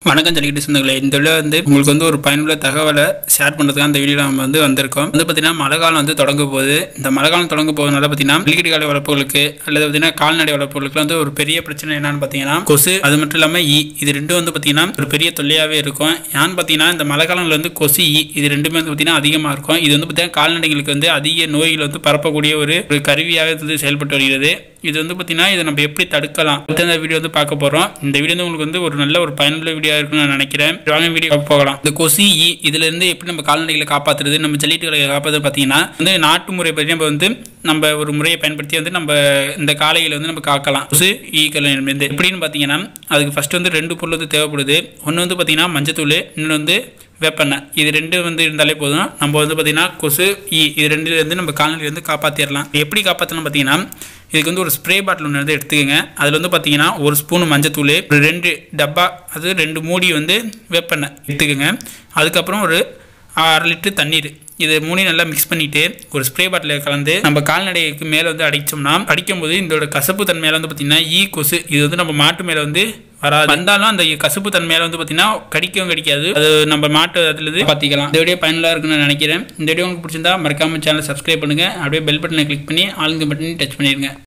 வணக்கம் ஜல்லிக்கட்டு சொந்தங்களே இந்த வீடியோ வந்து உங்களுக்கு வந்து ஒரு பயனுள்ள தகவலை ஷேர் பண்ணுறதுக்காக அந்த வீடியோ நம்ம வந்து வந்திருக்கோம் வந்து பார்த்தீங்கன்னா மழை காலம் வந்து தொடங்க போகுது இந்த மழை காலம் தொடங்க போகுதுனால பார்த்தீங்கன்னா ஜல்லிக்கட்டு காலை வளர்ப்புகளுக்கு அல்லது பார்த்தீங்கன்னா கால்நடை வளர்ப்புகளுக்கு வந்து ஒரு பெரிய பிரச்சனை என்னன்னு பார்த்தீங்கன்னா கொசு அது மட்டும் இல்லாமல் ஈ இது ரெண்டும் வந்து பார்த்தீங்கன்னா ஒரு பெரிய தொல்லையாகவே இருக்கும் ஏன்னு பார்த்தீங்கன்னா இந்த மழை காலங்களில் வந்து கொசு ஈ இது ரெண்டுமே வந்து பார்த்தீங்கன்னா அதிகமாக இருக்கும் இது வந்து பார்த்தீங்கன்னா கால்நடைகளுக்கு வந்து அதிக நோய்கள் வந்து பரப்பக்கூடிய ஒரு ஒரு கருவியாக இது வந்து செயல்பட்டு வருகிறது இது வந்து பார்த்தீங்கன்னா இதை நம்ம எப்படி தடுக்கலாம் அடுத்த இந்த வீடியோ வந்து பார்க்க போகிறோம் இந்த வீடியோ வந்து உங்களுக்கு வந்து ஒரு நல்ல ஒரு பயனுள்ள வீடியோ இருக்குன்னு நான் நினைக்கிறேன் வாங்க வீடியோ போகலாம் இந்த கொசி ஈ இதுல இருந்து எப்படி நம்ம கால்நடைகளை காப்பாற்றுறது நம்ம ஜல்லிட்டுகளை காப்பாற்றுறது பார்த்தீங்கன்னா வந்து நாட்டு முறை பற்றி நம்ம வந்து நம்ம ஒரு முறையை பயன்படுத்தி வந்து நம்ம இந்த காளைகளை வந்து நம்ம காக்கலாம் கொசு ஈக்கள் இருந்து எப்படின்னு பார்த்தீங்கன்னா அதுக்கு ஃபர்ஸ்ட் வந்து ரெண்டு பொருள் வந்து தேவைப்படுது ஒன்று வந்து பார்த்தீங்கன்னா மஞ்சத்தூள் இன்னொன்று வந்து வேப்பெண்ணெய் இது ரெண்டு வந்து இருந்தாலே போதும் நம்ம வந்து பார்த்திங்கன்னா கொசு ஈ இது ரெண்டுலேருந்து நம்ம கால்நடையிலேருந்து காப்பாற்றிடலாம் எப்படி காப்பாற்றலாம் பார்த்தீங்கன்னா இதுக்கு வந்து ஒரு ஸ்ப்ரே பாட்டில் ஒன்று வந்து எடுத்துக்கோங்க அதில் வந்து பார்த்தீங்கன்னா ஒரு ஸ்பூன் மஞ்சத்தூள் ஒரு ரெண்டு டப்பா அது ரெண்டு மூடி வந்து வேப்பெண்ணெய் எடுத்துக்கோங்க அதுக்கப்புறம் ஒரு அரை லிட்டர் தண்ணீர் இது மூணையும் நல்லா மிக்ஸ் பண்ணிட்டு ஒரு ஸ்ப்ரே பாட்டில் கலந்து நம்ம கால்நடைக்கு மேலே வந்து அடித்தோம்னா அடிக்கும்போது இதோட கசப்பு தன்மையில வந்து பார்த்திங்கன்னா ஈ கொசு இது வந்து நம்ம மாட்டு மேலே வந்து வராது வந்தாலும் அந்த கசப்பு தன்மையில வந்து பார்த்தீங்கன்னா கடிக்கவும் கடிக்காது அது நம்ம மாட்டு அதுலேருந்து பார்த்திக்கலாம் இந்த வீடியோ பயனுள்ளதாக இருக்குன்னு நான் நினைக்கிறேன் இந்த வீடியோ உங்களுக்கு பிடிச்சிருந்தா மறக்காம சேனல் சப்ஸ்கிரைப் பண்ணுங்கள் அப்படியே பெல் பட்டனை கிளிக் பண்ணி ஆளுங்க பட்டனையும் டச் பண்ணிடுங்க